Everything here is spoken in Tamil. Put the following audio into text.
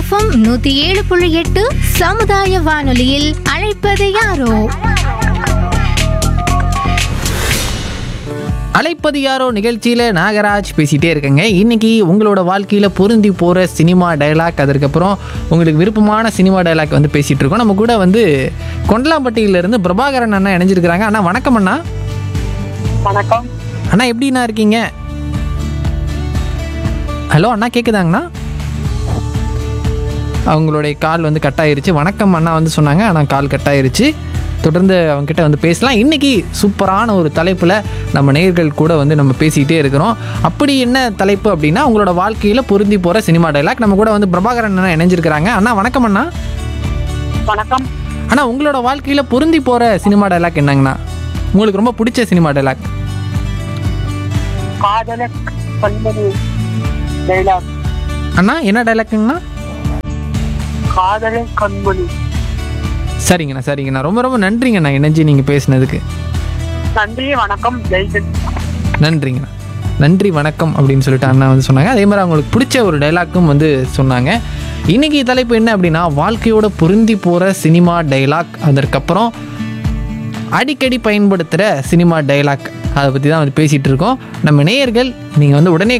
எஃப்எம் நூத்தி ஏழு புள்ளி எட்டு சமுதாய வானொலியில் அழைப்பது யாரோ அலைப்பது யாரோ நிகழ்ச்சியில் நாகராஜ் பேசிகிட்டே இருக்கேங்க இன்னைக்கு உங்களோட வாழ்க்கையில் பொருந்தி போகிற சினிமா டைலாக் அதற்கப்புறம் உங்களுக்கு விருப்பமான சினிமா டைலாக் வந்து பேசிகிட்டு இருக்கோம் நம்ம கூட வந்து கொண்டலாம்பட்டியிலேருந்து பிரபாகரன் அண்ணா இணைஞ்சிருக்கிறாங்க அண்ணா வணக்கம் அண்ணா வணக்கம் அண்ணா எப்படிண்ணா இருக்கீங்க ஹலோ அண்ணா கேட்குதாங்கண்ணா அவங்களுடைய கால் வந்து கட் ஆயிருச்சு வணக்கம் அண்ணா வந்து சொன்னாங்க ஆனால் கால் கட் ஆயிருச்சு தொடர்ந்து அவங்ககிட்ட வந்து பேசலாம் இன்னைக்கு சூப்பரான ஒரு தலைப்பில் நம்ம நேயர்கள் கூட வந்து நம்ம பேசிக்கிட்டே இருக்கிறோம் அப்படி என்ன தலைப்பு அப்படின்னா உங்களோட வாழ்க்கையில் பொருந்தி போகிற சினிமா டைலாக் நம்ம கூட வந்து பிரபாகரன் அண்ணா இணைஞ்சிருக்கிறாங்க அண்ணா வணக்கம் அண்ணா வணக்கம் அண்ணா உங்களோட வாழ்க்கையில் பொருந்தி போகிற சினிமா டைலாக் என்னங்கண்ணா உங்களுக்கு ரொம்ப பிடிச்ச சினிமா டைலாக் காதல கண்மணி டைலாக் அண்ணா என்ன டைலாக்குங்கண்ணா காதல கண்மணி சரிங்கண்ணா சரிங்கண்ணா ரொம்ப ரொம்ப நன்றிங்கண்ணா இணைஞ்சு நீங்கள் பேசுனதுக்கு நன்றி வணக்கம் ஜெய்ஹிந்த் நன்றிங்கண்ணா நன்றி வணக்கம் அப்படின்னு சொல்லிட்டு அண்ணா வந்து சொன்னாங்க அதே மாதிரி அவங்களுக்கு பிடிச்ச ஒரு டைலாக்கும் வந்து சொன்னாங்க இன்னைக்கு தலைப்பு என்ன அப்படின்னா வாழ்க்கையோட பொருந்தி போகிற சினிமா டைலாக் அதற்கப்புறம் அடிக்கடி பயன்படுத்துகிற சினிமா டைலாக் அதை பற்றி தான் வந்து பேசிகிட்டு இருக்கோம் நம்ம நேயர்கள் நீங்கள் வந்து உடனே